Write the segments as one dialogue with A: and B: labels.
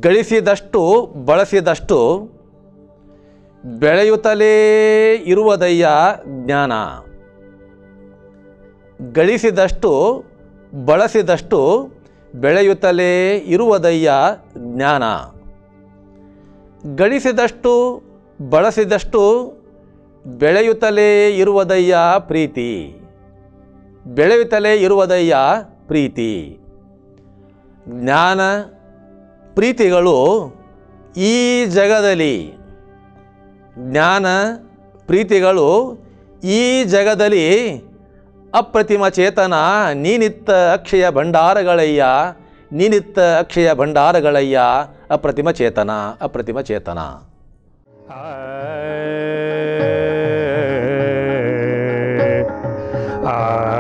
A: ಗಳಿಸಿದಷ್ಟು ಬಳಸಿದಷ್ಟು ಬೆಳೆಯುತ್ತಲೇ ಇರುವುದಯ್ಯ ಜ್ಞಾನ ಗಳಿಸಿದಷ್ಟು ಬಳಸಿದಷ್ಟು ಬೆಳೆಯುತ್ತಲೇ ಇರುವುದಯ್ಯ ಜ್ಞಾನ ಗಳಿಸಿದಷ್ಟು ಬಳಸಿದಷ್ಟು ಬೆಳೆಯುತ್ತಲೇ ಇರುವುದಯ್ಯ ಪ್ರೀತಿ ಬೆಳೆಯುತ್ತಲೇ ಇರುವುದಯ್ಯ ಪ್ರೀತಿ ಜ್ಞಾನ ಪ್ರೀತಿಗಳು ಈ ಜಗದಲ್ಲಿ ಜ್ಞಾನ ಪ್ರೀತಿಗಳು ಈ ಜಗದಲ್ಲಿ ಅಪ್ರತಿಮ ಚೇತನ ನೀನಿತ್ತ ಅಕ್ಷಯ ಭಂಡಾರಗಳಯ್ಯ ನೀನಿತ್ತ ಅಕ್ಷಯ ಭಂಡಾರಗಳಯ್ಯ ಅಪ್ರತಿಮ ಚೇತನ ಅಪ್ರತಿಮ ಚೇತನ
B: ಆ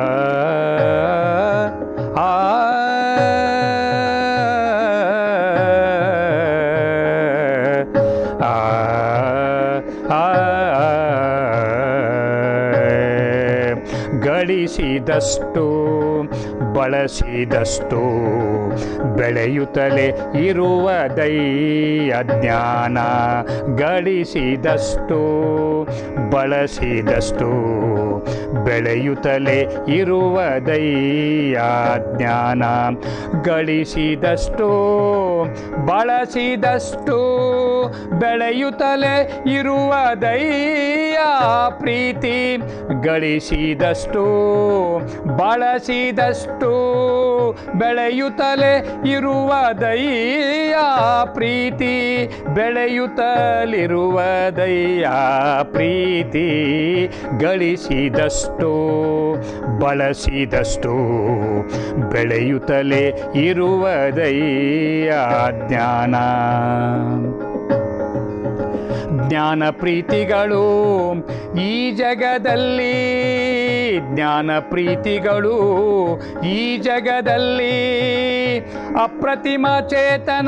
B: ಆ ಗಳಿಸಿದಷ್ಟು ಬಳಸಿದಷ್ಟು ಬೆಳೆಯುತ್ತಲೇ ಇರುವ ದೈಯ ಜ್ಞಾನ ಗಳಿಸಿದಷ್ಟು ಬಳಸಿದಷ್ಟು ಬೆಳೆಯುತ್ತಲೇ ಇರುವ ದೈಯ ಜ್ಞಾನ ಗಳಿಸಿದಷ್ಟು ಬಳಸಿದಷ್ಟು ಬೆಳೆಯುತ್ತಲೇ ಇರುವ ದೈಯ ಪ್ರೀತಿ ಗಳಿಸಿದಷ್ಟು ಬಳಸಿದಷ್ಟು ಬೆಳೆಯುತ್ತಲೇ ಇರುವ ದಯ್ಯ ಪ್ರೀತಿ ಬೆಳೆಯುತ್ತಲಿರುವ ದಯ್ಯ ಪ್ರೀತಿ ಗಳಿಸಿದಷ್ಟು ಬಳಸಿದಷ್ಟು ಬೆಳೆಯುತ್ತಲೇ ಇರುವ ದಯ್ಯ ಜ್ಞಾನ ಜ್ಞಾನ ಪ್ರೀತಿಗಳು ಈ ಜಗದಲ್ಲಿ ಜ್ಞಾನ ಪ್ರೀತಿಗಳು ಈ ಜಗದಲ್ಲಿ ಅಪ್ರತಿಮ ಚೇತನ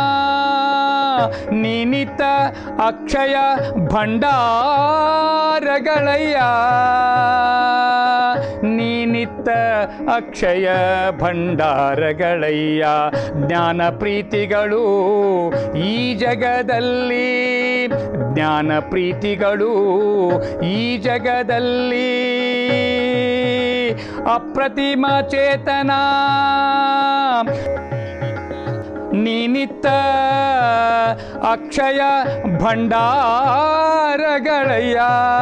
B: ನೀನಿತ ಅಕ್ಷಯ ಭಂಡಾರಗಳಯ್ಯ ನೀನಿತ್ತ ಅಕ್ಷಯ ಭಂಡಾರಗಳಯ್ಯ ಜ್ಞಾನ ಪ್ರೀತಿಗಳು ಈ ಜಗದಲ್ಲಿ ಜ್ಞಾನ ಪ್ರೀತಿಗಳು ಈ ಜಗದಲ್ಲಿ ಅಪ್ರತಿಮ ಚೇತನ ನೀನಿತ್ತ ಅಕ್ಷಯ ಭಂಡಾರಗಳಯ್ಯ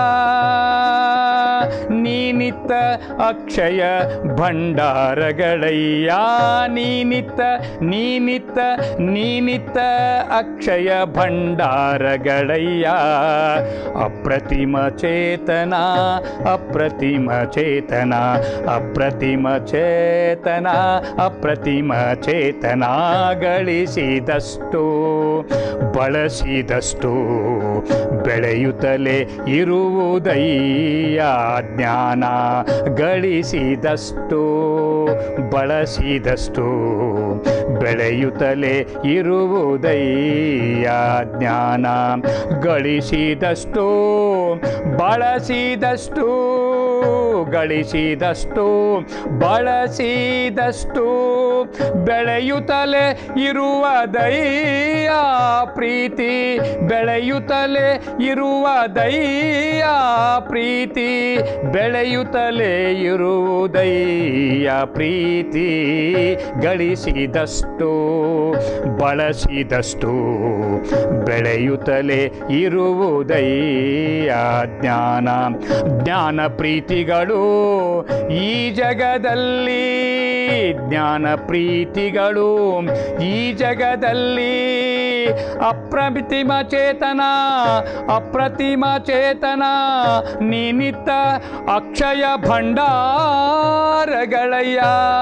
B: ನೀನಿತ್ತ ಅಕ್ಷಯ ಭಂಡಾರಗಳಯ್ಯ ನೀನಿತ್ತ ನೀನಿತ್ತ ನೀನಿತ್ತ ಅಕ್ಷಯ ಭಂಡಾರಗಳಯ್ಯ ಅಪ್ರತಿಮ ಚೇತನ ಅಪ್ರತಿಮ ಚೇತನ ಅಪ್ರತಿಮ ಚೇತನ ಅಪ್ರತಿಮ ಚೇತನ ಗಳಿಸಿದಷ್ಟು ಬಳಸಿದಷ್ಟು ಬೆಳೆಯುತ್ತಲೇ ಇರುವುದಯ್ಯ ಜ್ಞಾನ ಗಳಿಸಿದಷ್ಟು ಬಳಸಿದಷ್ಟು ಬೆಳೆಯುತ್ತಲೇ ಇರುವುದಯ್ಯ ಜ್ಞಾನ ಗಳಿಸಿದಷ್ಟು ಬಳಸಿದಷ್ಟು ಗಳಿಸಿದಷ್ಟು ಬಳಸಿದಷ್ಟು ಬೆಳೆಯುತ್ತಲೇ ಇರುವ ದಯ್ಯ ಪ್ರೀತಿ ಬೆಳೆಯುತ್ತಲೇ ಇರುವ ದಯ್ಯ ಪ್ರೀತಿ ಬೆಳೆಯುತ್ತಲೇ ಇರುವುದಯ್ಯ ಪ್ರೀತಿ ಗಳಿಸಿದಷ್ಟು ಬಳಸಿದಷ್ಟು ಬೆಳೆಯುತ್ತಲೇ ಇರುವುದಯ್ಯ ಜ್ಞಾನ ಜ್ಞಾನ ಪ್ರೀತಿಗಳು ಈ ಜಗದಲ್ಲಿ ಜ್ಞಾನ ಪ್ರೀತಿಗಳು ಈ ಜಗದಲ್ಲಿ ಅಪ್ರತಿಮ ಚೇತನ ಅಪ್ರತಿಮ ಚೇತನ ನೀನಿತ್ತ ಅಕ್ಷಯ ಭಂಡಾರಗಳಯ್ಯ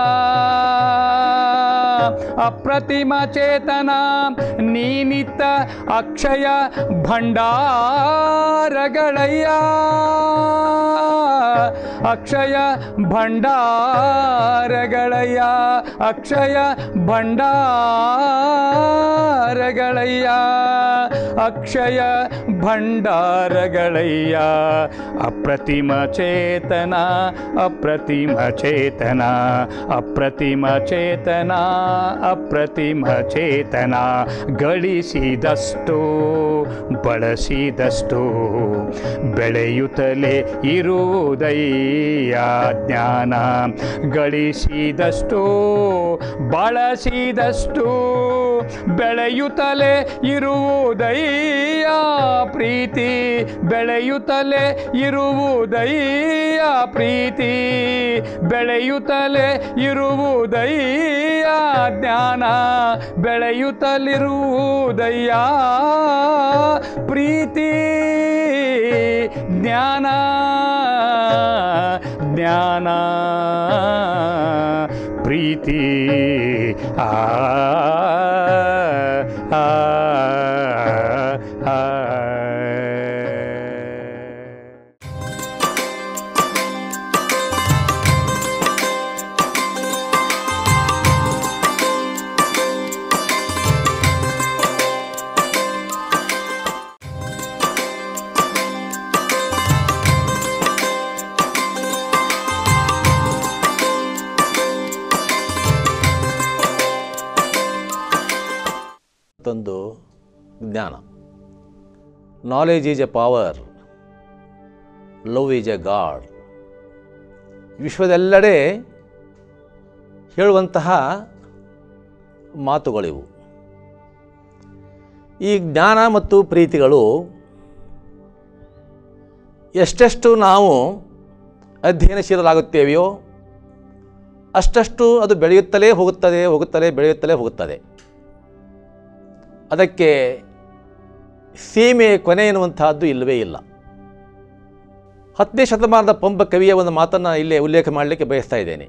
B: ಅಪ್ರತಿಮ ಚೇತನ ನೀನಿತ್ತ ಅಕ್ಷಯ ಭಂಡಾರಗಳಯ್ಯ ಅಕ್ಷಯ ಭಂಡಾರಗಳಯ್ಯ ಅಕ್ಷಯ ಭಂಡಾರಗಳಯ್ಯ ಅಕ್ಷಯ ಭಂಡಾರಗಳಯ್ಯ ಅಪ್ರತಿಮ ಚೇತನ ಅಪ್ರತಿಮ ಚೇತನ ಅಪ್ರತಿಮ ಚೇತನ ಅಪ್ರತಿಮ ಚೇತನ ಗಳಿಸಿದಷ್ಟು ಬಳಸಿದಷ್ಟು ಬೆಳೆಯುತ್ತಲೇ ಇರುವುದಯ್ಯ ಜ್ಞಾನ ಗಳಿಸಿದಷ್ಟು ಬಳಸಿದಷ್ಟು ಬೆಳೆಯುತ್ತಲೇ ಇರುವುದಯ್ಯ ಪ್ರೀತಿ ಬೆಳೆಯುತ್ತಲೇ ಇರುವುದಯ್ಯ ಪ್ರೀತಿ ಬೆಳೆಯುತ್ತಲೇ ಇರುವುದಯ್ಯ ಜ್ಞಾನ ಬೆಳೆಯುತ್ತಲಿರುವುದಯ್ಯ ಪ್ರೀತಿ ಜ್ಞಾನ ಜ್ಞಾನ ಪ್ರೀತಿ ಆ ಆ, ಆ, ಆ.
A: ಮತ್ತೊಂದು ಜ್ಞಾನ knowledge is a power love is a god ವಿಶ್ವದೆಲ್ಲೆಡೆ ಹೇಳುವಂತಹ ಮಾತುಗಳಿವು ಈ ಜ್ಞಾನ ಮತ್ತು ಪ್ರೀತಿಗಳು ಎಷ್ಟೆಷ್ಟು ನಾವು ಅಧ್ಯಯನಶೀಲರಾಗುತ್ತೇವೆಯೋ ಅಷ್ಟಷ್ಟು ಅದು ಬೆಳೆಯುತ್ತಲೇ ಹೋಗುತ್ತದೆ ಹೋಗುತ್ತಲೇ ಬೆಳೆಯುತ್ತಲೇ ಹೋಗುತ್ತದೆ ಅದಕ್ಕೆ ಸೀಮೆ ಕೊನೆ ಎನ್ನುವಂತಹದ್ದು ಇಲ್ಲವೇ ಇಲ್ಲ ಹತ್ತನೇ ಶತಮಾನದ ಪಂಪ ಕವಿಯ ಒಂದು ಮಾತನ್ನು ಇಲ್ಲೇ ಉಲ್ಲೇಖ ಮಾಡಲಿಕ್ಕೆ ಬಯಸ್ತಾ ಇದ್ದೇನೆ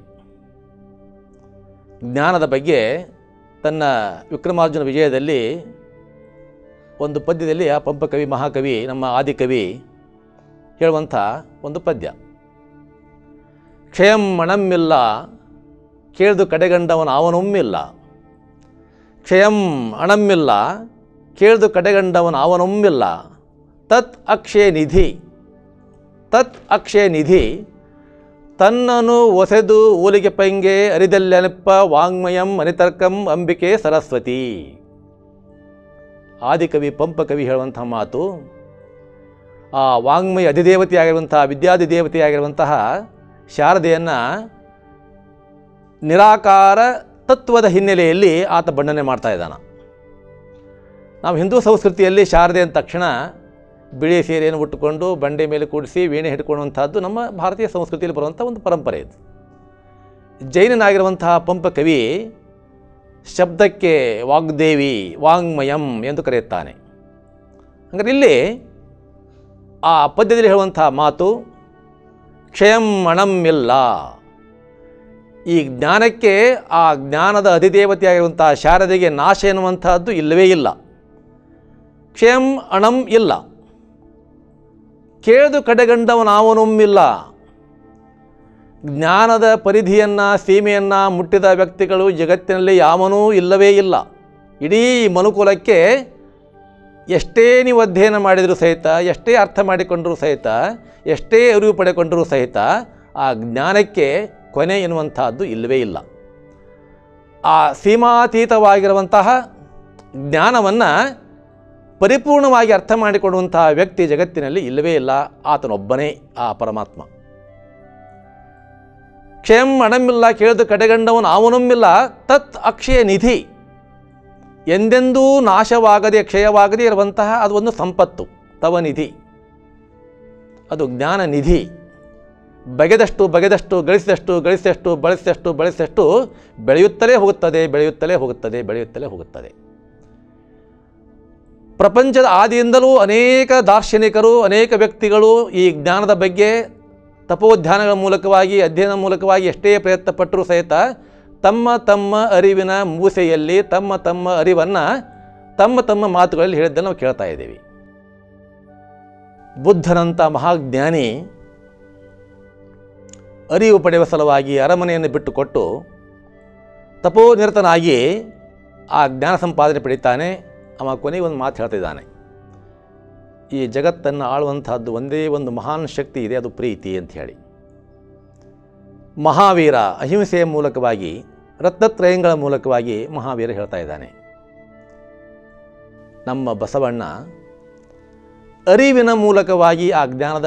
A: ಜ್ಞಾನದ ಬಗ್ಗೆ ತನ್ನ ವಿಕ್ರಮಾರ್ಜುನ ವಿಜಯದಲ್ಲಿ ಒಂದು ಪದ್ಯದಲ್ಲಿ ಆ ಪಂಪ ಕವಿ ಮಹಾಕವಿ ನಮ್ಮ ಆದಿಕವಿ ಹೇಳುವಂಥ ಒಂದು ಪದ್ಯ ಕ್ಷಯಂ ಮಣಮ್ಮಿಲ್ಲ ಕೇಳ್ದು ಕಡೆಗಂಡವನ ಅವನೊಮ್ಮಿಲ್ಲ ಕ್ಷಯಂ ಅಣಮ್ಮಿಲ್ಲ ಕೇಳ್ದು ಕಡೆಗಂಡವನ ಅವನೊಮ್ಮಿಲ್ಲ ತತ್ ಅಕ್ಷಯ ನಿಧಿ ತತ್ ಅಕ್ಷಯ ನಿಧಿ ತನ್ನನು ಒಸೆದು ಓಲಿಗೆ ಪೈಂಗೆ ಅರಿದಲ್ಲೆನಪ್ಪ ವಾಂಗ್ಮಯಂ ಅನಿತರ್ಕಂ ಅಂಬಿಕೆ ಸರಸ್ವತಿ ಆದಿಕವಿ ಪಂಪಕವಿ ಹೇಳುವಂಥ ಮಾತು ಆ ವಾಂಗ್ಮಯ ಅಧಿದೇವತೆಯಾಗಿರುವಂತಹ ವಿದ್ಯಾಧಿದೇವತೆಯಾಗಿರುವಂತಹ ಶಾರದೆಯನ್ನು ನಿರಾಕಾರ ತತ್ವದ ಹಿನ್ನೆಲೆಯಲ್ಲಿ ಆತ ಬಣ್ಣನೆ ಮಾಡ್ತಾ ಇದ್ದಾನೆ ನಾವು ಹಿಂದೂ ಸಂಸ್ಕೃತಿಯಲ್ಲಿ ಶಾರದೆ ಅಂದ ತಕ್ಷಣ ಬಿಳಿ ಸೀರೆಯನ್ನು ಉಟ್ಟುಕೊಂಡು ಬಂಡೆ ಮೇಲೆ ಕೂಡಿಸಿ ವೀಣೆ ಹಿಡ್ಕೊಳ್ಳುವಂಥದ್ದು ನಮ್ಮ ಭಾರತೀಯ ಸಂಸ್ಕೃತಿಯಲ್ಲಿ ಬರುವಂಥ ಒಂದು ಪರಂಪರೆ ಇದು ಜೈನನಾಗಿರುವಂತಹ ಪಂಪ ಕವಿ ಶಬ್ದಕ್ಕೆ ವಾಗ್ದೇವಿ ವಾಂಗ್ಮಯಂ ಎಂದು ಕರೆಯುತ್ತಾನೆ ಹಾಗಾದ್ರೆ ಇಲ್ಲಿ ಆ ಪದ್ಯದಲ್ಲಿ ಹೇಳುವಂಥ ಮಾತು ಕ್ಷಯಂ ಅಣಂ ಇಲ್ಲ ಈ ಜ್ಞಾನಕ್ಕೆ ಆ ಜ್ಞಾನದ ಅಧಿದೇವತೆಯಾಗಿರುವಂತಹ ಶಾರದೆಗೆ ನಾಶ ಎನ್ನುವಂತಹದ್ದು ಇಲ್ಲವೇ ಇಲ್ಲ ಕ್ಷಯಂ ಅಣಂ ಇಲ್ಲ ಕೇಳ್ದು ಕಡೆಗಂಡವನಾವನೊಮ್ಮಿಲ್ಲ ಜ್ಞಾನದ ಪರಿಧಿಯನ್ನು ಸೀಮೆಯನ್ನು ಮುಟ್ಟಿದ ವ್ಯಕ್ತಿಗಳು ಜಗತ್ತಿನಲ್ಲಿ ಯಾವನೂ ಇಲ್ಲವೇ ಇಲ್ಲ ಇಡೀ ಮನುಕುಲಕ್ಕೆ ಎಷ್ಟೇ ನೀವು ಅಧ್ಯಯನ ಮಾಡಿದರೂ ಸಹಿತ ಎಷ್ಟೇ ಅರ್ಥ ಮಾಡಿಕೊಂಡರೂ ಸಹಿತ ಎಷ್ಟೇ ಅರಿವು ಪಡೆಕೊಂಡರೂ ಸಹಿತ ಆ ಜ್ಞಾನಕ್ಕೆ ಕೊನೆ ಎನ್ನುವಂತಹದ್ದು ಇಲ್ಲವೇ ಇಲ್ಲ ಆ ಸೀಮಾತೀತವಾಗಿರುವಂತಹ ಜ್ಞಾನವನ್ನು ಪರಿಪೂರ್ಣವಾಗಿ ಅರ್ಥ ಮಾಡಿಕೊಡುವಂತಹ ವ್ಯಕ್ತಿ ಜಗತ್ತಿನಲ್ಲಿ ಇಲ್ಲವೇ ಇಲ್ಲ ಆತನೊಬ್ಬನೇ ಆ ಪರಮಾತ್ಮ ಕ್ಷಯಂ ಅಣಮಿಲ್ಲ ಕೇಳಿದು ಕಡೆಗಂಡವನು ಅವನೊಮ್ಮಿಲ್ಲ ತತ್ ಅಕ್ಷಯ ನಿಧಿ ಎಂದೆಂದೂ ನಾಶವಾಗದೆ ಕ್ಷಯವಾಗದೇ ಇರುವಂತಹ ಅದು ಒಂದು ಸಂಪತ್ತು ತವ ನಿಧಿ ಅದು ಜ್ಞಾನ ನಿಧಿ ಬಗೆದಷ್ಟು ಬಗೆದಷ್ಟು ಗಳಿಸಿದಷ್ಟು ಗಳಿಸಿದಷ್ಟು ಬಳಸಿದಷ್ಟು ಬಳಸಿದಷ್ಟು ಬೆಳೆಯುತ್ತಲೇ ಹೋಗುತ್ತದೆ ಬೆಳೆಯುತ್ತಲೇ ಹೋಗುತ್ತದೆ ಬೆಳೆಯುತ್ತಲೇ ಹೋಗುತ್ತದೆ ಪ್ರಪಂಚದ ಆದಿಯಿಂದಲೂ ಅನೇಕ ದಾರ್ಶನಿಕರು ಅನೇಕ ವ್ಯಕ್ತಿಗಳು ಈ ಜ್ಞಾನದ ಬಗ್ಗೆ ತಪೋಧ್ಯಾನಗಳ ಮೂಲಕವಾಗಿ ಅಧ್ಯಯನ ಮೂಲಕವಾಗಿ ಎಷ್ಟೇ ಪ್ರಯತ್ನ ಪಟ್ಟರೂ ಸಹಿತ ತಮ್ಮ ತಮ್ಮ ಅರಿವಿನ ಮೂಸೆಯಲ್ಲಿ ತಮ್ಮ ತಮ್ಮ ಅರಿವನ್ನು ತಮ್ಮ ತಮ್ಮ ಮಾತುಗಳಲ್ಲಿ ಹೇಳಿದ್ದನ್ನು ನಾವು ಕೇಳ್ತಾ ಇದ್ದೀವಿ ಬುದ್ಧನಂಥ ಮಹಾಜ್ಞಾನಿ ಅರಿವು ಪಡೆಯುವ ಸಲುವಾಗಿ ಅರಮನೆಯನ್ನು ಬಿಟ್ಟುಕೊಟ್ಟು ತಪೋನಿರತನಾಗಿ ಆ ಜ್ಞಾನ ಸಂಪಾದನೆ ಪಡಿತಾನೆ ಅವ ಕೊನೆಗೆ ಒಂದು ಮಾತು ಹೇಳ್ತಿದ್ದಾನೆ ಈ ಜಗತ್ತನ್ನು ಆಳುವಂತಹದ್ದು ಒಂದೇ ಒಂದು ಮಹಾನ್ ಶಕ್ತಿ ಇದೆ ಅದು ಪ್ರೀತಿ ಅಂತ ಹೇಳಿ ಮಹಾವೀರ ಅಹಿಂಸೆಯ ಮೂಲಕವಾಗಿ ರತ್ನತ್ರಯಗಳ ಮೂಲಕವಾಗಿ ಮಹಾವೀರ ಹೇಳ್ತಾ ಇದ್ದಾನೆ ನಮ್ಮ ಬಸವಣ್ಣ ಅರಿವಿನ ಮೂಲಕವಾಗಿ ಆ ಜ್ಞಾನದ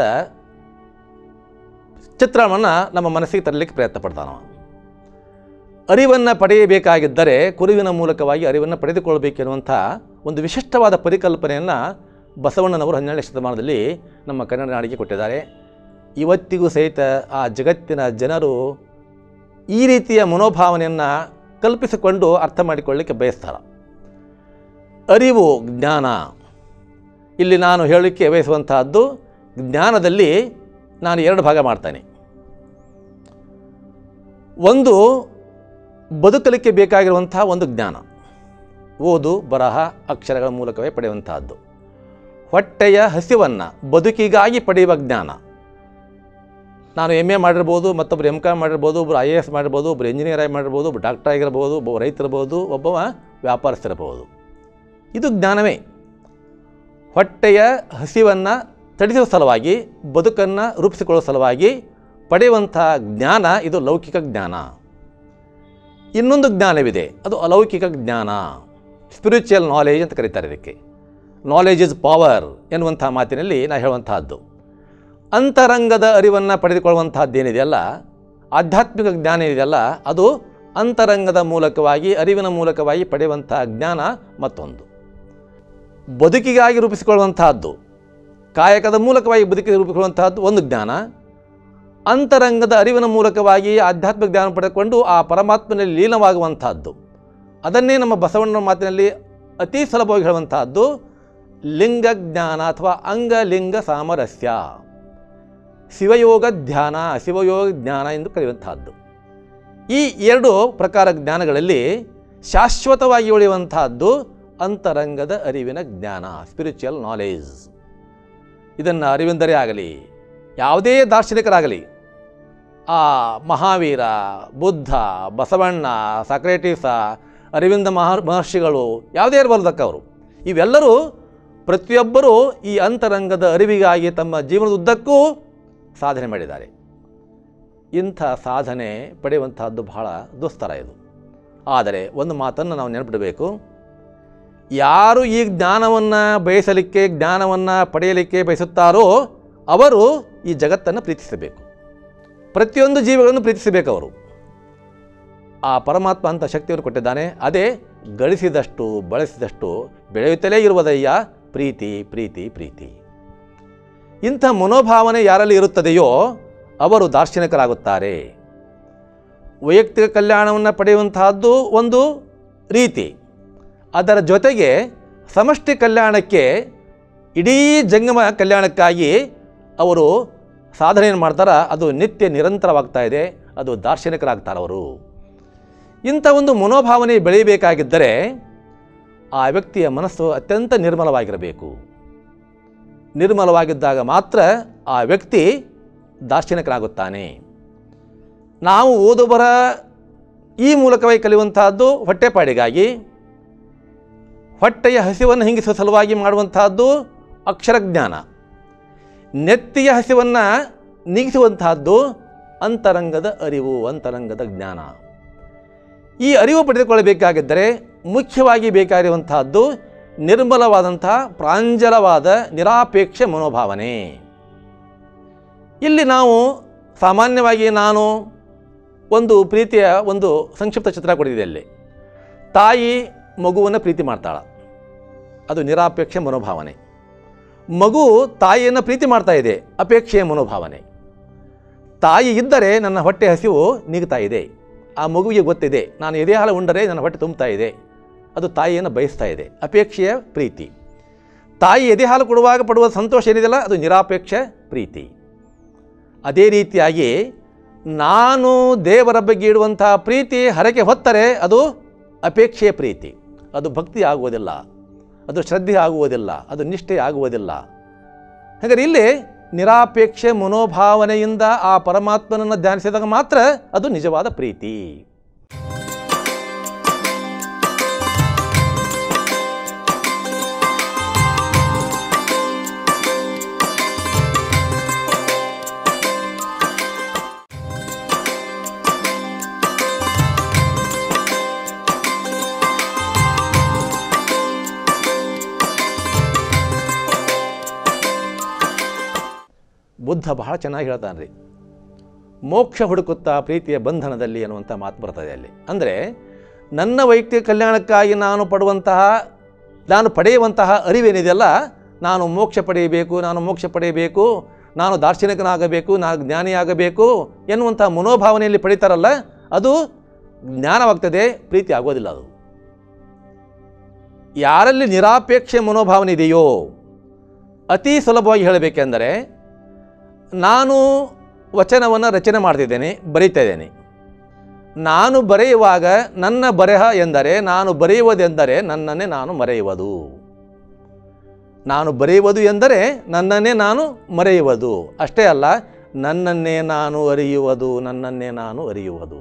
A: ಚಿತ್ರಣವನ್ನು ನಮ್ಮ ಮನಸ್ಸಿಗೆ ತರಲಿಕ್ಕೆ ಪ್ರಯತ್ನ ಪಡ್ತಾನವ ಅರಿವನ್ನು ಪಡೆಯಬೇಕಾಗಿದ್ದರೆ ಕುರುವಿನ ಮೂಲಕವಾಗಿ ಅರಿವನ್ನು ಪಡೆದುಕೊಳ್ಳಬೇಕೆನ್ನುವಂಥ ಒಂದು ವಿಶಿಷ್ಟವಾದ ಪರಿಕಲ್ಪನೆಯನ್ನು ಬಸವಣ್ಣನವರು ಹನ್ನೆರಡನೇ ಶತಮಾನದಲ್ಲಿ ನಮ್ಮ ಕನ್ನಡ ನಾಡಿಗೆ ಕೊಟ್ಟಿದ್ದಾರೆ ಇವತ್ತಿಗೂ ಸಹಿತ ಆ ಜಗತ್ತಿನ ಜನರು ಈ ರೀತಿಯ ಮನೋಭಾವನೆಯನ್ನು ಕಲ್ಪಿಸಿಕೊಂಡು ಅರ್ಥ ಮಾಡಿಕೊಳ್ಳಲಿಕ್ಕೆ ಬಯಸ್ತಾರೆ ಅರಿವು ಜ್ಞಾನ ಇಲ್ಲಿ ನಾನು ಹೇಳಲಿಕ್ಕೆ ಬಯಸುವಂತಹದ್ದು ಜ್ಞಾನದಲ್ಲಿ ನಾನು ಎರಡು ಭಾಗ ಮಾಡ್ತೇನೆ ಒಂದು ಬದುಕಲಿಕ್ಕೆ ಬೇಕಾಗಿರುವಂತಹ ಒಂದು ಜ್ಞಾನ ಓದು ಬರಹ ಅಕ್ಷರಗಳ ಮೂಲಕವೇ ಪಡೆಯುವಂತಹದ್ದು ಹೊಟ್ಟೆಯ ಹಸಿವನ್ನು ಬದುಕಿಗಾಗಿ ಪಡೆಯುವ ಜ್ಞಾನ ನಾನು ಎಮ್ ಎ ಮಾಡಿರ್ಬೋದು ಮತ್ತೊಬ್ಬರು ಎಮ್ ಕಾಮ್ ಮಾಡಿರ್ಬೋದು ಒಬ್ಬರು ಐ ಎ ಎಸ್ ಮಾಡಿರ್ಬೋದು ಒಬ್ಬರು ಇಂಜಿನಿಯರ್ ಆಗಿ ಮಾಡಿರ್ಬೋದು ಒಬ್ಬರು ಡಾಕ್ಟರ್ ಆಗಿರ್ಬೋದು ಒಬ್ಬ ರೈತರಿರ್ಬೋದು ಒಬ್ಬವ ವ್ಯಾಪಾರಸ್ಥಿರಬಹುದು ಇದು ಜ್ಞಾನವೇ ಹೊಟ್ಟೆಯ ಹಸಿವನ್ನು ತಡಿಸುವ ಸಲುವಾಗಿ ಬದುಕನ್ನು ರೂಪಿಸಿಕೊಳ್ಳುವ ಸಲುವಾಗಿ ಪಡೆಯುವಂಥ ಜ್ಞಾನ ಇದು ಲೌಕಿಕ ಜ್ಞಾನ ಇನ್ನೊಂದು ಜ್ಞಾನವಿದೆ ಅದು ಅಲೌಕಿಕ ಜ್ಞಾನ ಸ್ಪಿರಿಚುವಲ್ ನಾಲೆಜ್ ಅಂತ ಕರೀತಾರೆ ಇದಕ್ಕೆ ನಾಲೆಜ್ ಇಸ್ ಪವರ್ ಎನ್ನುವಂಥ ಮಾತಿನಲ್ಲಿ ನಾ ಹೇಳುವಂತಹದ್ದು ಅಂತರಂಗದ ಅರಿವನ್ನು ಪಡೆದುಕೊಳ್ಳುವಂತಹದ್ದೇನಿದೆಯಲ್ಲ ಆಧ್ಯಾತ್ಮಿಕ ಜ್ಞಾನ ಏನಿದೆಯಲ್ಲ ಅದು ಅಂತರಂಗದ ಮೂಲಕವಾಗಿ ಅರಿವಿನ ಮೂಲಕವಾಗಿ ಪಡೆಯುವಂಥ ಜ್ಞಾನ ಮತ್ತೊಂದು ಬದುಕಿಗಾಗಿ ರೂಪಿಸಿಕೊಳ್ಳುವಂತಹದ್ದು ಕಾಯಕದ ಮೂಲಕವಾಗಿ ಬದುಕಿಗೆ ರೂಪಿಸಿಕೊಳ್ಳುವಂತಹದ್ದು ಒಂದು ಜ್ಞಾನ ಅಂತರಂಗದ ಅರಿವಿನ ಮೂಲಕವಾಗಿ ಆಧ್ಯಾತ್ಮಿಕ ಜ್ಞಾನ ಪಡೆದುಕೊಂಡು ಆ ಪರಮಾತ್ಮನಲ್ಲಿ ಲೀನವಾಗುವಂತಹದ್ದು ಅದನ್ನೇ ನಮ್ಮ ಬಸವಣ್ಣನ ಮಾತಿನಲ್ಲಿ ಅತಿ ಸುಲಭವಾಗಿ ಹೇಳುವಂತಹದ್ದು ಲಿಂಗ ಜ್ಞಾನ ಅಥವಾ ಅಂಗಲಿಂಗ ಸಾಮರಸ್ಯ ಶಿವಯೋಗ ಧ್ಯಾನ ಶಿವಯೋಗ ಜ್ಞಾನ ಎಂದು ಕರೆಯುವಂತಹದ್ದು ಈ ಎರಡು ಪ್ರಕಾರ ಜ್ಞಾನಗಳಲ್ಲಿ ಶಾಶ್ವತವಾಗಿ ಉಳಿಯುವಂತಹದ್ದು ಅಂತರಂಗದ ಅರಿವಿನ ಜ್ಞಾನ ಸ್ಪಿರಿಚುವಲ್ ನಾಲೆಜ್ ಇದನ್ನು ಅರಿವಿಂದರೇ ಆಗಲಿ ಯಾವುದೇ ದಾರ್ಶನಿಕರಾಗಲಿ ಆ ಮಹಾವೀರ ಬುದ್ಧ ಬಸವಣ್ಣ ಸಕ್ರೇಟೀಸ ಅರವಿಂದ ಮಹಾ ಮಹರ್ಷಿಗಳು ಯಾವುದೇ ಇರಬಾರ್ದಕ್ಕ ಅವರು ಇವೆಲ್ಲರೂ ಪ್ರತಿಯೊಬ್ಬರೂ ಈ ಅಂತರಂಗದ ಅರಿವಿಗಾಗಿ ತಮ್ಮ ಜೀವನದ ಉದ್ದಕ್ಕೂ ಸಾಧನೆ ಮಾಡಿದ್ದಾರೆ ಇಂಥ ಸಾಧನೆ ಪಡೆಯುವಂತಹದ್ದು ಬಹಳ ದುಸ್ತರ ಇದು ಆದರೆ ಒಂದು ಮಾತನ್ನು ನಾವು ನೆನಪಿಡಬೇಕು ಯಾರು ಈ ಜ್ಞಾನವನ್ನು ಬಯಸಲಿಕ್ಕೆ ಜ್ಞಾನವನ್ನು ಪಡೆಯಲಿಕ್ಕೆ ಬಯಸುತ್ತಾರೋ ಅವರು ಈ ಜಗತ್ತನ್ನು ಪ್ರೀತಿಸಬೇಕು ಪ್ರತಿಯೊಂದು ಜೀವಿಗಳನ್ನು ಪ್ರೀತಿಸಬೇಕು ಅವರು ಆ ಪರಮಾತ್ಮ ಅಂತ ಶಕ್ತಿಯನ್ನು ಕೊಟ್ಟಿದ್ದಾನೆ ಅದೇ ಗಳಿಸಿದಷ್ಟು ಬಳಸಿದಷ್ಟು ಬೆಳೆಯುತ್ತಲೇ ಇರುವುದಯ್ಯ ಪ್ರೀತಿ ಪ್ರೀತಿ ಪ್ರೀತಿ ಇಂಥ ಮನೋಭಾವನೆ ಯಾರಲ್ಲಿ ಇರುತ್ತದೆಯೋ ಅವರು ದಾರ್ಶನಿಕರಾಗುತ್ತಾರೆ ವೈಯಕ್ತಿಕ ಕಲ್ಯಾಣವನ್ನು ಪಡೆಯುವಂತಹದ್ದು ಒಂದು ರೀತಿ ಅದರ ಜೊತೆಗೆ ಸಮಷ್ಟಿ ಕಲ್ಯಾಣಕ್ಕೆ ಇಡೀ ಜಂಗಮ ಕಲ್ಯಾಣಕ್ಕಾಗಿ ಅವರು ಸಾಧನೆಯನ್ನು ಮಾಡ್ತಾರ ಅದು ನಿತ್ಯ ನಿರಂತರವಾಗ್ತಾ ಇದೆ ಅದು ದಾರ್ಶನಿಕರಾಗ್ತಾರೆ ಅವರು ಇಂಥ ಒಂದು ಮನೋಭಾವನೆ ಬೆಳೆಯಬೇಕಾಗಿದ್ದರೆ ಆ ವ್ಯಕ್ತಿಯ ಮನಸ್ಸು ಅತ್ಯಂತ ನಿರ್ಮಲವಾಗಿರಬೇಕು ನಿರ್ಮಲವಾಗಿದ್ದಾಗ ಮಾತ್ರ ಆ ವ್ಯಕ್ತಿ ದಾರ್ಶನಿಕರಾಗುತ್ತಾನೆ ನಾವು ಓದುಬರ ಈ ಮೂಲಕವಾಗಿ ಕಲಿಯುವಂತಹದ್ದು ಹೊಟ್ಟೆಪಾಡಿಗಾಗಿ ಹೊಟ್ಟೆಯ ಹಸಿವನ್ನು ಹಿಂಗಿಸುವ ಸಲುವಾಗಿ ಮಾಡುವಂತಹದ್ದು ಅಕ್ಷರಜ್ಞಾನ ನೆತ್ತಿಯ ಹಸಿವನ್ನು ನೀಗಿಸುವಂತಹದ್ದು ಅಂತರಂಗದ ಅರಿವು ಅಂತರಂಗದ ಜ್ಞಾನ ಈ ಅರಿವು ಪಡೆದುಕೊಳ್ಳಬೇಕಾಗಿದ್ದರೆ ಮುಖ್ಯವಾಗಿ ಬೇಕಾಗಿರುವಂತಹದ್ದು ನಿರ್ಮಲವಾದಂತಹ ಪ್ರಾಂಜಲವಾದ ನಿರಾಪೇಕ್ಷ ಮನೋಭಾವನೆ ಇಲ್ಲಿ ನಾವು ಸಾಮಾನ್ಯವಾಗಿ ನಾನು ಒಂದು ಪ್ರೀತಿಯ ಒಂದು ಸಂಕ್ಷಿಪ್ತ ಚಿತ್ರ ಕೊಡಿದೆ ಅಲ್ಲಿ ತಾಯಿ ಮಗುವನ್ನು ಪ್ರೀತಿ ಮಾಡ್ತಾಳೆ ಅದು ನಿರಾಪೇಕ್ಷೆ ಮನೋಭಾವನೆ ಮಗು ತಾಯಿಯನ್ನು ಪ್ರೀತಿ ಮಾಡ್ತಾ ಇದೆ ಅಪೇಕ್ಷೆಯ ಮನೋಭಾವನೆ ತಾಯಿ ಇದ್ದರೆ ನನ್ನ ಹೊಟ್ಟೆ ಹಸಿವು ನೀಗ್ತಾ ಇದೆ ಆ ಮಗುವಿಗೆ ಗೊತ್ತಿದೆ ನಾನು ಎದೆ ಹಾಲು ಉಂಡರೆ ನನ್ನ ಹೊಟ್ಟೆ ತುಂಬ್ತಾ ಇದೆ ಅದು ತಾಯಿಯನ್ನು ಬಯಸ್ತಾ ಇದೆ ಅಪೇಕ್ಷೆಯ ಪ್ರೀತಿ ತಾಯಿ ಎದೆ ಹಾಲು ಕೊಡುವಾಗ ಪಡುವ ಸಂತೋಷ ಏನಿದೆಯಲ್ಲ ಅದು ನಿರಾಪೇಕ್ಷ ಪ್ರೀತಿ ಅದೇ ರೀತಿಯಾಗಿ ನಾನು ದೇವರ ಬಗ್ಗೆ ಇಡುವಂಥ ಪ್ರೀತಿ ಹರಕೆ ಹೊತ್ತರೆ ಅದು ಅಪೇಕ್ಷೆಯ ಪ್ರೀತಿ ಅದು ಭಕ್ತಿ ಆಗುವುದಿಲ್ಲ ಅದು ಶ್ರದ್ಧೆ ಆಗುವುದಿಲ್ಲ ಅದು ನಿಷ್ಠೆ ಆಗುವುದಿಲ್ಲ ಹಾಗಾದ್ರೆ ಇಲ್ಲಿ ನಿರಾಪೇಕ್ಷೆ ಮನೋಭಾವನೆಯಿಂದ ಆ ಪರಮಾತ್ಮನನ್ನು ಧ್ಯಾನಿಸಿದಾಗ ಮಾತ್ರ ಅದು ನಿಜವಾದ ಪ್ರೀತಿ ಬುದ್ಧ ಬಹಳ ಚೆನ್ನಾಗಿ ಹೇಳ್ತಾನೆ ರೀ ಮೋಕ್ಷ ಹುಡುಕುತ್ತಾ ಪ್ರೀತಿಯ ಬಂಧನದಲ್ಲಿ ಅನ್ನುವಂಥ ಮಾತು ಬರ್ತದೆ ಅಲ್ಲಿ ಅಂದರೆ ನನ್ನ ವೈಯಕ್ತಿಕ ಕಲ್ಯಾಣಕ್ಕಾಗಿ ನಾನು ಪಡುವಂತಹ ನಾನು ಪಡೆಯುವಂತಹ ಅರಿವೇನಿದೆಯಲ್ಲ ನಾನು ಮೋಕ್ಷ ಪಡೆಯಬೇಕು ನಾನು ಮೋಕ್ಷ ಪಡೆಯಬೇಕು ನಾನು ದಾರ್ಶನಿಕನಾಗಬೇಕು ನಾನು ಜ್ಞಾನಿಯಾಗಬೇಕು ಎನ್ನುವಂಥ ಮನೋಭಾವನೆಯಲ್ಲಿ ಪಡಿತಾರಲ್ಲ ಅದು ಜ್ಞಾನವಾಗ್ತದೆ ಪ್ರೀತಿ ಆಗೋದಿಲ್ಲ ಅದು ಯಾರಲ್ಲಿ ನಿರಾಪೇಕ್ಷೆ ಮನೋಭಾವನೆ ಇದೆಯೋ ಅತಿ ಸುಲಭವಾಗಿ ಹೇಳಬೇಕೆಂದರೆ ನಾನು ವಚನವನ್ನು ರಚನೆ ಮಾಡ್ತಿದ್ದೇನೆ ಬರೀತಾ ಇದ್ದೇನೆ ನಾನು ಬರೆಯುವಾಗ ನನ್ನ ಬರೆಹ ಎಂದರೆ ನಾನು ಬರೆಯುವುದೆಂದರೆ ನನ್ನನ್ನೇ ನಾನು ಮರೆಯುವುದು ನಾನು ಬರೆಯುವುದು ಎಂದರೆ ನನ್ನನ್ನೇ ನಾನು ಮರೆಯುವುದು ಅಷ್ಟೇ ಅಲ್ಲ ನನ್ನನ್ನೇ ನಾನು ಅರಿಯುವುದು ನನ್ನನ್ನೇ ನಾನು ಅರಿಯುವುದು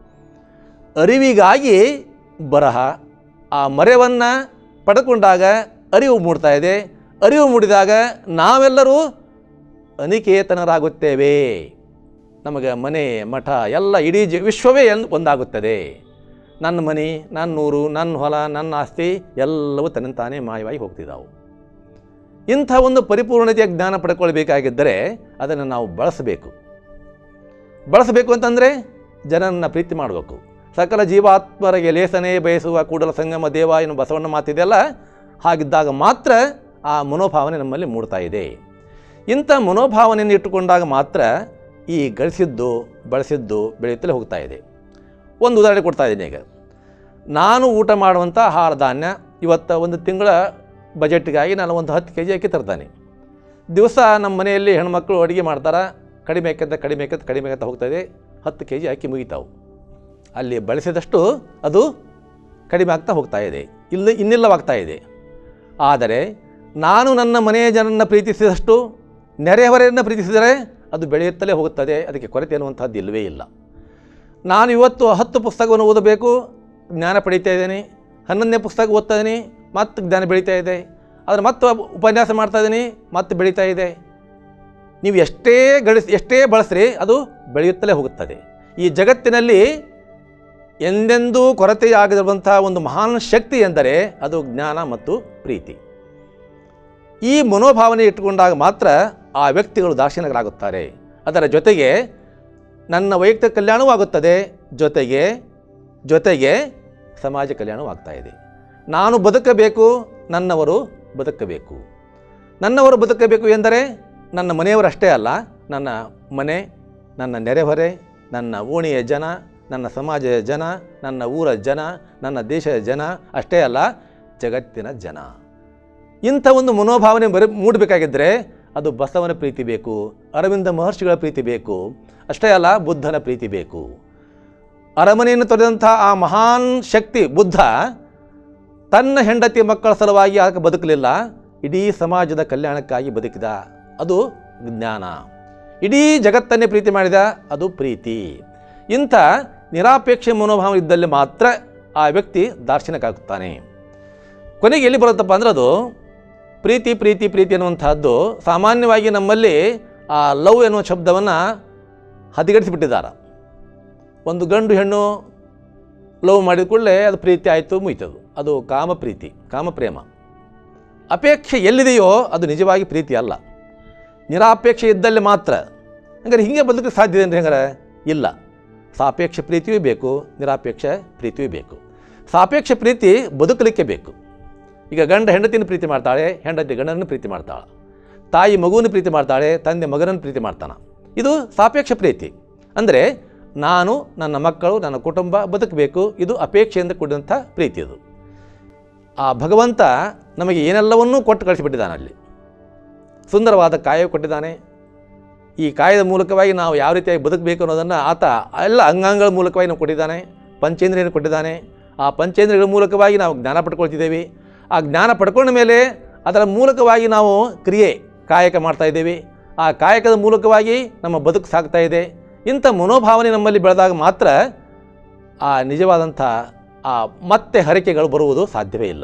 A: ಅರಿವಿಗಾಗಿ ಬರಹ ಆ ಮರೆವನ್ನು ಪಡ್ಕೊಂಡಾಗ ಅರಿವು ಮೂಡ್ತಾ ಇದೆ ಅರಿವು ಮೂಡಿದಾಗ ನಾವೆಲ್ಲರೂ ಅನಿಕೇತನರಾಗುತ್ತೇವೆ ನಮಗೆ ಮನೆ ಮಠ ಎಲ್ಲ ಇಡೀ ಜಿ ವಿಶ್ವವೇ ಎಲ್ ಒಂದಾಗುತ್ತದೆ ನನ್ನ ಮನೆ ನನ್ನ ಊರು ನನ್ನ ಹೊಲ ನನ್ನ ಆಸ್ತಿ ಎಲ್ಲವೂ ತನ್ನಂತಾನೇ ಮಾಯವಾಗಿ ಹೋಗ್ತಿದ್ದಾವೆ ಇಂಥ ಒಂದು ಪರಿಪೂರ್ಣತೆಯ ಜ್ಞಾನ ಪಡ್ಕೊಳ್ಬೇಕಾಗಿದ್ದರೆ ಅದನ್ನು ನಾವು ಬಳಸಬೇಕು ಬಳಸಬೇಕು ಅಂತಂದರೆ ಜನರನ್ನು ಪ್ರೀತಿ ಮಾಡಬೇಕು ಸಕಲ ಜೀವಾತ್ಮರಿಗೆ ಲೇಸನೆ ಬಯಸುವ ಕೂಡಲ ಸಂಗಮ ದೇವ ಎನ್ನುವ ಬಸವಣ್ಣ ಮಾತಿದೆಯಲ್ಲ ಹಾಗಿದ್ದಾಗ ಮಾತ್ರ ಆ ಮನೋಭಾವನೆ ನಮ್ಮಲ್ಲಿ ಮೂಡ್ತಾ ಇದೆ ಇಂಥ ಮನೋಭಾವನೆಯನ್ನು ಇಟ್ಟುಕೊಂಡಾಗ ಮಾತ್ರ ಈ ಗಳಿಸಿದ್ದು ಬಳಸಿದ್ದು ಬೆಳೆಯುತ್ತಲೇ ಹೋಗ್ತಾ ಇದೆ ಒಂದು ಉದಾಹರಣೆ ಕೊಡ್ತಾ ಇದ್ದೀನಿ ಈಗ ನಾನು ಊಟ ಮಾಡುವಂಥ ಆಹಾರ ಧಾನ್ಯ ಇವತ್ತು ಒಂದು ತಿಂಗಳ ಬಜೆಟ್ಗಾಗಿ ನಾನು ಒಂದು ಹತ್ತು ಕೆ ಜಿ ಅಕ್ಕಿ ತರ್ತಾನೆ ದಿವಸ ನಮ್ಮ ಮನೆಯಲ್ಲಿ ಹೆಣ್ಮಕ್ಳು ಅಡುಗೆ ಮಾಡ್ತಾರೆ ಕಡಿಮೆ ಆಕಂತ ಕಡಿಮೆ ಆಕಂತ ಕಡಿಮೆ ಆಕಂತ ಹೋಗ್ತಾಯಿದೆ ಹತ್ತು ಕೆ ಜಿ ಅಕ್ಕಿ ಮುಗಿತಾವೆ ಅಲ್ಲಿ ಬಳಸಿದಷ್ಟು ಅದು ಕಡಿಮೆ ಆಗ್ತಾ ಹೋಗ್ತಾ ಇದೆ ಇಲ್ಲ ಇನ್ನಿಲ್ಲವಾಗ್ತಾ ಇದೆ ಆದರೆ ನಾನು ನನ್ನ ಮನೆಯ ಜನರನ್ನು ಪ್ರೀತಿಸಿದಷ್ಟು ನೆರೆಹೊರೆಯನ್ನು ಪ್ರೀತಿಸಿದರೆ ಅದು ಬೆಳೆಯುತ್ತಲೇ ಹೋಗುತ್ತದೆ ಅದಕ್ಕೆ ಕೊರತೆ ಅನ್ನುವಂಥದ್ದು ಇಲ್ಲವೇ ಇಲ್ಲ ನಾನು ಇವತ್ತು ಹತ್ತು ಪುಸ್ತಕವನ್ನು ಓದಬೇಕು ಜ್ಞಾನ ಪಡೀತಾ ಇದ್ದೇನೆ ಹನ್ನೊಂದನೇ ಪುಸ್ತಕ ಓದ್ತಾ ಇದ್ದೀನಿ ಮತ್ತೆ ಜ್ಞಾನ ಬೆಳೀತಾ ಇದೆ ಆದರೆ ಮತ್ತೆ ಉಪನ್ಯಾಸ ಮಾಡ್ತಾ ಇದ್ದೀನಿ ಮತ್ತೆ ಬೆಳೀತಾ ಇದೆ ನೀವು ಎಷ್ಟೇ ಗಳಿಸಿ ಎಷ್ಟೇ ಬಳಸ್ರಿ ಅದು ಬೆಳೆಯುತ್ತಲೇ ಹೋಗುತ್ತದೆ ಈ ಜಗತ್ತಿನಲ್ಲಿ ಎಂದೆಂದೂ ಕೊರತೆಯಾಗದಿರುವಂಥ ಒಂದು ಮಹಾನ್ ಶಕ್ತಿ ಎಂದರೆ ಅದು ಜ್ಞಾನ ಮತ್ತು ಪ್ರೀತಿ ಈ ಮನೋಭಾವನೆ ಇಟ್ಟುಕೊಂಡಾಗ ಮಾತ್ರ ಆ ವ್ಯಕ್ತಿಗಳು ದಾರ್ಶನಿಕರಾಗುತ್ತಾರೆ ಅದರ ಜೊತೆಗೆ ನನ್ನ ವೈಯಕ್ತಿಕ ಕಲ್ಯಾಣವೂ ಆಗುತ್ತದೆ ಜೊತೆಗೆ ಜೊತೆಗೆ ಸಮಾಜ ಕಲ್ಯಾಣವೂ ಆಗ್ತಾ ಇದೆ ನಾನು ಬದುಕಬೇಕು ನನ್ನವರು ಬದುಕಬೇಕು ನನ್ನವರು ಬದುಕಬೇಕು ಎಂದರೆ ನನ್ನ ಮನೆಯವರಷ್ಟೇ ಅಲ್ಲ ನನ್ನ ಮನೆ ನನ್ನ ನೆರೆಹೊರೆ ನನ್ನ ಓಣಿಯ ಜನ ನನ್ನ ಸಮಾಜದ ಜನ ನನ್ನ ಊರ ಜನ ನನ್ನ ದೇಶದ ಜನ ಅಷ್ಟೇ ಅಲ್ಲ ಜಗತ್ತಿನ ಜನ ಇಂಥ ಒಂದು ಮನೋಭಾವನೆ ಬರ ಮೂಡಬೇಕಾಗಿದ್ದರೆ ಅದು ಬಸವನ ಪ್ರೀತಿ ಬೇಕು ಅರವಿಂದ ಮಹರ್ಷಿಗಳ ಪ್ರೀತಿ ಬೇಕು ಅಷ್ಟೇ ಅಲ್ಲ ಬುದ್ಧನ ಪ್ರೀತಿ ಬೇಕು ಅರಮನೆಯನ್ನು ತೊರೆದಂಥ ಆ ಮಹಾನ್ ಶಕ್ತಿ ಬುದ್ಧ ತನ್ನ ಹೆಂಡತಿ ಮಕ್ಕಳ ಸಲುವಾಗಿ ಆಗ ಬದುಕಲಿಲ್ಲ ಇಡೀ ಸಮಾಜದ ಕಲ್ಯಾಣಕ್ಕಾಗಿ ಬದುಕಿದ ಅದು ಜ್ಞಾನ ಇಡೀ ಜಗತ್ತನ್ನೇ ಪ್ರೀತಿ ಮಾಡಿದ ಅದು ಪ್ರೀತಿ ಇಂಥ ನಿರಾಪೇಕ್ಷೆ ಮನೋಭಾವ ಇದ್ದಲ್ಲಿ ಮಾತ್ರ ಆ ವ್ಯಕ್ತಿ ದಾರ್ಶನಿಕ ಆಗುತ್ತಾನೆ ಕೊನೆಗೆ ಎಲ್ಲಿ ಬರುತ್ತಪ್ಪ ಅಂದ್ರೆ ಅದು ಪ್ರೀತಿ ಪ್ರೀತಿ ಪ್ರೀತಿ ಅನ್ನುವಂಥದ್ದು ಸಾಮಾನ್ಯವಾಗಿ ನಮ್ಮಲ್ಲಿ ಆ ಲವ್ ಎನ್ನುವ ಶಬ್ದವನ್ನು ಹದಿಗಡಿಸಿಬಿಟ್ಟಿದ್ದಾರೆ ಒಂದು ಗಂಡು ಹೆಣ್ಣು ಲವ್ ಮಾಡಿದ ಕೂಡಲೇ ಅದು ಪ್ರೀತಿ ಆಯಿತು ಮುಯ್ತದು ಅದು ಕಾಮ ಪ್ರೀತಿ ಕಾಮಪ್ರೇಮ ಅಪೇಕ್ಷೆ ಎಲ್ಲಿದೆಯೋ ಅದು ನಿಜವಾಗಿ ಪ್ರೀತಿ ಅಲ್ಲ ನಿರಾಪೇಕ್ಷೆ ಇದ್ದಲ್ಲಿ ಮಾತ್ರ ಹಂಗಾರೆ ಹಿಂಗೆ ಬದುಕಕ್ಕೆ ಸಾಧ್ಯ ಇದೆ ಅಂದರೆ ಹೆಂಗಾರೆ ಇಲ್ಲ ಸಾಪೇಕ್ಷ ಪ್ರೀತಿಯೂ ಬೇಕು ನಿರಾಪೇಕ್ಷ ಪ್ರೀತಿಯೂ ಬೇಕು ಸಾಪೇಕ್ಷ ಪ್ರೀತಿ ಬದುಕಲಿಕ್ಕೆ ಬೇಕು ಈಗ ಗಂಡ ಹೆಂಡತಿನ ಪ್ರೀತಿ ಮಾಡ್ತಾಳೆ ಹೆಂಡತಿ ಗಂಡನನ್ನು ಪ್ರೀತಿ ಮಾಡ್ತಾಳೆ ತಾಯಿ ಮಗುವನ್ನು ಪ್ರೀತಿ ಮಾಡ್ತಾಳೆ ತಂದೆ ಮಗನನ್ನು ಪ್ರೀತಿ ಮಾಡ್ತಾನೆ ಇದು ಸಾಪೇಕ್ಷ ಪ್ರೀತಿ ಅಂದರೆ ನಾನು ನನ್ನ ಮಕ್ಕಳು ನನ್ನ ಕುಟುಂಬ ಬದುಕಬೇಕು ಇದು ಅಪೇಕ್ಷೆಯಿಂದ ಕೂಡಿದಂಥ ಪ್ರೀತಿ ಅದು ಆ ಭಗವಂತ ನಮಗೆ ಏನೆಲ್ಲವನ್ನೂ ಕೊಟ್ಟು ಕಳಿಸಿಬಿಟ್ಟಿದ್ದಾನೆ ಅಲ್ಲಿ ಸುಂದರವಾದ ಕಾಯ ಕೊಟ್ಟಿದ್ದಾನೆ ಈ ಕಾಯದ ಮೂಲಕವಾಗಿ ನಾವು ಯಾವ ರೀತಿಯಾಗಿ ಬದುಕಬೇಕು ಅನ್ನೋದನ್ನು ಆತ ಎಲ್ಲ ಅಂಗಾಂಗಗಳ ಮೂಲಕವಾಗಿ ನಾವು ಕೊಟ್ಟಿದ್ದಾನೆ ಪಂಚೇಂದ್ರಿಯನ್ನು ಕೊಟ್ಟಿದ್ದಾನೆ ಆ ಪಂಚೇಂದ್ರಿಯಗಳ ಮೂಲಕವಾಗಿ ನಾವು ಜ್ಞಾನ ಪಡ್ಕೊಳ್ತಿದ್ದೇವೆ ಆ ಜ್ಞಾನ ಪಡ್ಕೊಂಡ ಮೇಲೆ ಅದರ ಮೂಲಕವಾಗಿ ನಾವು ಕ್ರಿಯೆ ಕಾಯಕ ಮಾಡ್ತಾ ಇದ್ದೇವೆ ಆ ಕಾಯಕದ ಮೂಲಕವಾಗಿ ನಮ್ಮ ಬದುಕು ಸಾಗ್ತಾ ಇದೆ ಇಂಥ ಮನೋಭಾವನೆ ನಮ್ಮಲ್ಲಿ ಬೆಳೆದಾಗ ಮಾತ್ರ ಆ ನಿಜವಾದಂಥ ಆ ಮತ್ತೆ ಹರಿಕೆಗಳು ಬರುವುದು ಸಾಧ್ಯವೇ ಇಲ್ಲ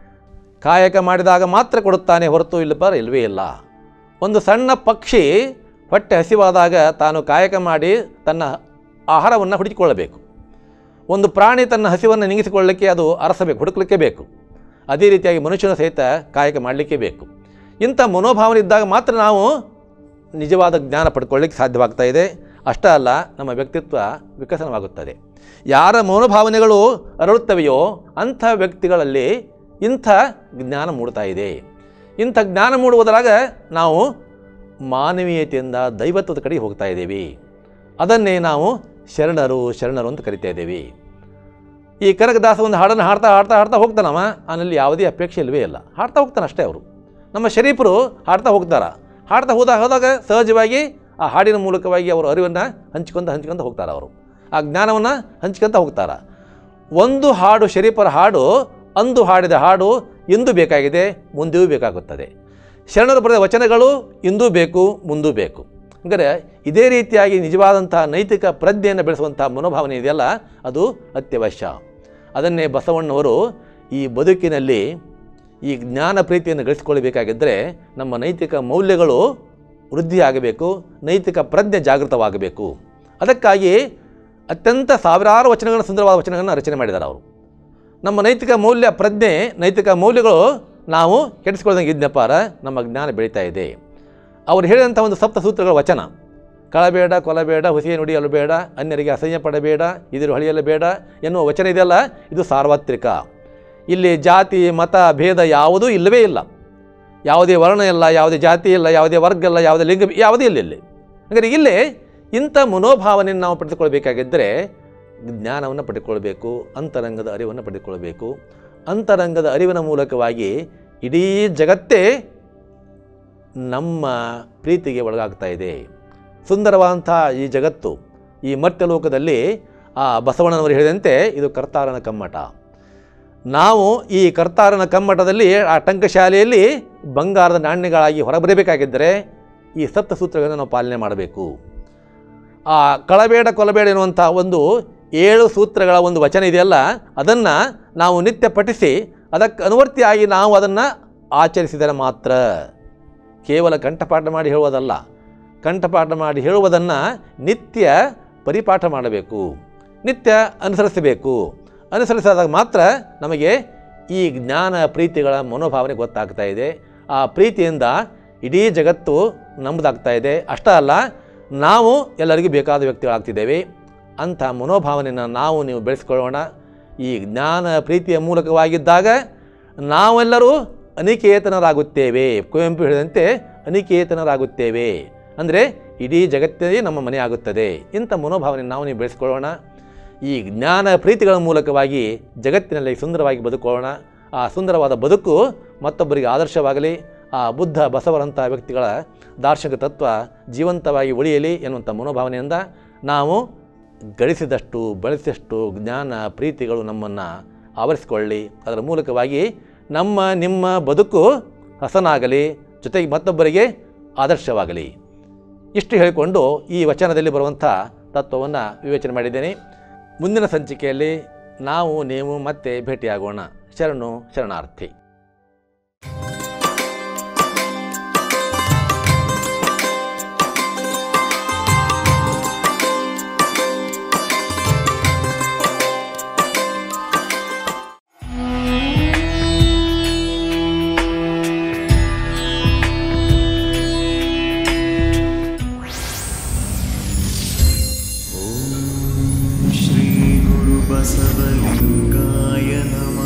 A: ಕಾಯಕ ಮಾಡಿದಾಗ ಮಾತ್ರ ಕೊಡುತ್ತಾನೆ ಹೊರತು ಇಲ್ಲಪ್ಪ ಇಲ್ಲವೇ ಇಲ್ಲ ಒಂದು ಸಣ್ಣ ಪಕ್ಷಿ ಹೊಟ್ಟೆ ಹಸಿವಾದಾಗ ತಾನು ಕಾಯಕ ಮಾಡಿ ತನ್ನ ಆಹಾರವನ್ನು ಹುಡುಕಿಕೊಳ್ಳಬೇಕು ಒಂದು ಪ್ರಾಣಿ ತನ್ನ ಹಸಿವನ್ನು ನೀಗಿಸಿಕೊಳ್ಳಲಿಕ್ಕೆ ಅದು ಅರಸಬೇಕು ಹುಡುಕಲಿಕ್ಕೆ ಬೇಕು ಅದೇ ರೀತಿಯಾಗಿ ಮನುಷ್ಯನ ಸಹಿತ ಕಾಯಕ ಮಾಡಲಿಕ್ಕೆ ಬೇಕು ಇಂಥ ಮನೋಭಾವನೆ ಇದ್ದಾಗ ಮಾತ್ರ ನಾವು ನಿಜವಾದ ಜ್ಞಾನ ಪಡ್ಕೊಳ್ಳಿಕ್ಕೆ ಸಾಧ್ಯವಾಗ್ತಾ ಇದೆ ಅಷ್ಟೇ ಅಲ್ಲ ನಮ್ಮ ವ್ಯಕ್ತಿತ್ವ ವಿಕಸನವಾಗುತ್ತದೆ ಯಾರ ಮನೋಭಾವನೆಗಳು ಅರಳುತ್ತವೆಯೋ ಅಂಥ ವ್ಯಕ್ತಿಗಳಲ್ಲಿ ಇಂಥ ಜ್ಞಾನ ಮೂಡ್ತಾ ಇದೆ ಇಂಥ ಜ್ಞಾನ ಮೂಡುವುದರಾಗ ನಾವು ಮಾನವೀಯತೆಯಿಂದ ದೈವತ್ವದ ಕಡೆಗೆ ಹೋಗ್ತಾ ಇದ್ದೀವಿ ಅದನ್ನೇ ನಾವು ಶರಣರು ಶರಣರು ಅಂತ ಕರಿತಾ ಇದ್ದೀವಿ ಈ ಕನಕದಾಸ ಒಂದು ಹಾಡನ್ನು ಹಾಡ್ತಾ ಹಾಡ್ತಾ ಹಾಡ್ತಾ ಹೋಗ್ತಾನವ ಅವನಲ್ಲಿ ಯಾವುದೇ ಅಪೇಕ್ಷೆ ಇಲ್ಲವೇ ಇಲ್ಲ ಹಾಡ್ತಾ ಹೋಗ್ತಾನೆ ಅಷ್ಟೇ ಅವರು ನಮ್ಮ ಶರೀಫರು ಹಾಡ್ತಾ ಹೋಗ್ತಾರ ಹಾಡ್ತಾ ಹೋದಾಗ ಹೋದಾಗ ಸಹಜವಾಗಿ ಆ ಹಾಡಿನ ಮೂಲಕವಾಗಿ ಅವರು ಅರಿವನ್ನು ಹಂಚ್ಕೊಂತ ಹಂಚ್ಕೊಂತ ಹೋಗ್ತಾರೆ ಅವರು ಆ ಜ್ಞಾನವನ್ನು ಹಂಚ್ಕೊಂತ ಹೋಗ್ತಾರೆ ಒಂದು ಹಾಡು ಶರೀಫರ ಹಾಡು ಅಂದು ಹಾಡಿದ ಹಾಡು ಇಂದು ಬೇಕಾಗಿದೆ ಮುಂದೆಯೂ ಬೇಕಾಗುತ್ತದೆ ಶರಣರು ಬರೆದ ವಚನಗಳು ಇಂದೂ ಬೇಕು ಮುಂದೂ ಬೇಕು ಅಂದರೆ ಇದೇ ರೀತಿಯಾಗಿ ನಿಜವಾದಂಥ ನೈತಿಕ ಪ್ರಜ್ಞೆಯನ್ನು ಬೆಳೆಸುವಂಥ ಮನೋಭಾವನೆ ಇದೆಯಲ್ಲ ಅದು ಅತ್ಯವಶ್ಯ ಅದನ್ನೇ ಬಸವಣ್ಣವರು ಈ ಬದುಕಿನಲ್ಲಿ ಈ ಜ್ಞಾನ ಪ್ರೀತಿಯನ್ನು ಗಳಿಸಿಕೊಳ್ಳಬೇಕಾಗಿದ್ದರೆ ನಮ್ಮ ನೈತಿಕ ಮೌಲ್ಯಗಳು ವೃದ್ಧಿಯಾಗಬೇಕು ನೈತಿಕ ಪ್ರಜ್ಞೆ ಜಾಗೃತವಾಗಬೇಕು ಅದಕ್ಕಾಗಿ ಅತ್ಯಂತ ಸಾವಿರಾರು ವಚನಗಳ ಸುಂದರವಾದ ವಚನಗಳನ್ನು ರಚನೆ ಮಾಡಿದ್ದಾರೆ ಅವರು ನಮ್ಮ ನೈತಿಕ ಮೌಲ್ಯ ಪ್ರಜ್ಞೆ ನೈತಿಕ ಮೌಲ್ಯಗಳು ನಾವು ಕೆಡಿಸ್ಕೊಳ್ದಂಗೆ ಇದ್ನಪ್ಪಾರ ನಮ್ಮ ಜ್ಞಾನ ಬೆಳೀತಾ ಇದೆ ಅವರು ಹೇಳಿದಂಥ ಒಂದು ಸಪ್ತ ಸೂತ್ರಗಳ ವಚನ ಕಳಬೇಡ ಕೊಲಬೇಡ ಹುಸಿಯ ನುಡಿಯಲು ಬೇಡ ಅನ್ಯರಿಗೆ ಅಸಹ್ಯ ಪಡಬೇಡ ಇದಿರು ಹಳಿಯಲು ಬೇಡ ಎನ್ನುವ ವಚನ ಇದೆಯಲ್ಲ ಇದು ಸಾರ್ವತ್ರಿಕ ಇಲ್ಲಿ ಜಾತಿ ಮತ ಭೇದ ಯಾವುದೂ ಇಲ್ಲವೇ ಇಲ್ಲ ಯಾವುದೇ ವರ್ಣ ಇಲ್ಲ ಯಾವುದೇ ಜಾತಿ ಇಲ್ಲ ಯಾವುದೇ ವರ್ಗ ಇಲ್ಲ ಯಾವುದೇ ಲಿಂಗ ಯಾವುದೇ ಇಲ್ಲ ಇಲ್ಲಿ ಹಾಗಾದ್ರೆ ಇಲ್ಲಿ ಇಂಥ ಮನೋಭಾವನೆಯನ್ನು ನಾವು ಪಡೆದುಕೊಳ್ಬೇಕಾಗಿದ್ದರೆ ಜ್ಞಾನವನ್ನು ಪಡೆದುಕೊಳ್ಬೇಕು ಅಂತರಂಗದ ಅರಿವನ್ನು ಪಡೆದುಕೊಳ್ಬೇಕು ಅಂತರಂಗದ ಅರಿವಿನ ಮೂಲಕವಾಗಿ ಇಡೀ ಜಗತ್ತೇ ನಮ್ಮ ಪ್ರೀತಿಗೆ ಒಳಗಾಗ್ತಾ ಇದೆ ಸುಂದರವಾದಂಥ ಈ ಜಗತ್ತು ಈ ಮರ್ತ್ಯಲೋಕದಲ್ಲಿ ಆ ಬಸವಣ್ಣನವರು ಹೇಳಿದಂತೆ ಇದು ಕರ್ತಾರನ ಕಮ್ಮಟ ನಾವು ಈ ಕರ್ತಾರನ ಕಮ್ಮಟದಲ್ಲಿ ಆ ಟಂಕಶಾಲೆಯಲ್ಲಿ ಬಂಗಾರದ ನಾಣ್ಯಗಳಾಗಿ ಹೊರಬರಬೇಕಾಗಿದ್ದರೆ ಈ ಸಪ್ತ ಸೂತ್ರಗಳನ್ನು ನಾವು ಪಾಲನೆ ಮಾಡಬೇಕು ಆ ಕಳಬೇಡ ಕೊಲಬೇಡ ಎನ್ನುವಂಥ ಒಂದು ಏಳು ಸೂತ್ರಗಳ ಒಂದು ವಚನ ಇದೆಯಲ್ಲ ಅದನ್ನು ನಾವು ನಿತ್ಯ ಪಠಿಸಿ ಅದಕ್ಕೆ ಅನುವರ್ತಿಯಾಗಿ ನಾವು ಅದನ್ನು ಆಚರಿಸಿದರೆ ಮಾತ್ರ ಕೇವಲ ಕಂಠಪಾಠ ಮಾಡಿ ಹೇಳುವುದಲ್ಲ ಕಂಠಪಾಠ ಮಾಡಿ ಹೇಳುವುದನ್ನು ನಿತ್ಯ ಪರಿಪಾಠ ಮಾಡಬೇಕು ನಿತ್ಯ ಅನುಸರಿಸಬೇಕು ಅನುಸರಿಸಿದಾಗ ಮಾತ್ರ ನಮಗೆ ಈ ಜ್ಞಾನ ಪ್ರೀತಿಗಳ ಮನೋಭಾವನೆ ಗೊತ್ತಾಗ್ತಾ ಇದೆ ಆ ಪ್ರೀತಿಯಿಂದ ಇಡೀ ಜಗತ್ತು ನಮ್ಮದಾಗ್ತಾ ಇದೆ ಅಷ್ಟೇ ಅಲ್ಲ ನಾವು ಎಲ್ಲರಿಗೂ ಬೇಕಾದ ವ್ಯಕ್ತಿಗಳಾಗ್ತಿದ್ದೇವೆ ಅಂಥ ಮನೋಭಾವನೆಯನ್ನು ನಾವು ನೀವು ಬೆಳೆಸ್ಕೊಳ್ಳೋಣ ಈ ಜ್ಞಾನ ಪ್ರೀತಿಯ ಮೂಲಕವಾಗಿದ್ದಾಗ ನಾವೆಲ್ಲರೂ ಅನಿಕೇತನರಾಗುತ್ತೇವೆ ಕುವೆಂಪು ಹೇಳಿದಂತೆ ಅನಿಕೇತನರಾಗುತ್ತೇವೆ ಅಂದರೆ ಇಡೀ ಜಗತ್ತೇ ನಮ್ಮ ಮನೆ ಆಗುತ್ತದೆ ಇಂಥ ಮನೋಭಾವನೆ ನಾವು ನೀವು ಬೆಳೆಸ್ಕೊಳ್ಳೋಣ ಈ ಜ್ಞಾನ ಪ್ರೀತಿಗಳ ಮೂಲಕವಾಗಿ ಜಗತ್ತಿನಲ್ಲಿ ಸುಂದರವಾಗಿ ಬದುಕೋಣ ಆ ಸುಂದರವಾದ ಬದುಕು ಮತ್ತೊಬ್ಬರಿಗೆ ಆದರ್ಶವಾಗಲಿ ಆ ಬುದ್ಧ ಬಸವರಂಥ ವ್ಯಕ್ತಿಗಳ ದಾರ್ಶನಿಕ ತತ್ವ ಜೀವಂತವಾಗಿ ಉಳಿಯಲಿ ಎನ್ನುವಂಥ ಮನೋಭಾವನೆಯಿಂದ ನಾವು ಗಳಿಸಿದಷ್ಟು ಬಳಸಿದಷ್ಟು ಜ್ಞಾನ ಪ್ರೀತಿಗಳು ನಮ್ಮನ್ನು ಆವರಿಸಿಕೊಳ್ಳಿ ಅದರ ಮೂಲಕವಾಗಿ ನಮ್ಮ ನಿಮ್ಮ ಬದುಕು ಹಸನಾಗಲಿ ಜೊತೆಗೆ ಮತ್ತೊಬ್ಬರಿಗೆ ಆದರ್ಶವಾಗಲಿ ಇಷ್ಟು ಹೇಳಿಕೊಂಡು ಈ ವಚನದಲ್ಲಿ ಬರುವಂಥ ತತ್ವವನ್ನು ವಿವೇಚನೆ ಮಾಡಿದ್ದೇನೆ ಮುಂದಿನ ಸಂಚಿಕೆಯಲ್ಲಿ ನಾವು ನೀವು ಮತ್ತೆ ಭೇಟಿಯಾಗೋಣ ಶರಣು ಶರಣಾರ್ಥಿ
C: श्रीगुरुबसवलिङ्गाय नमः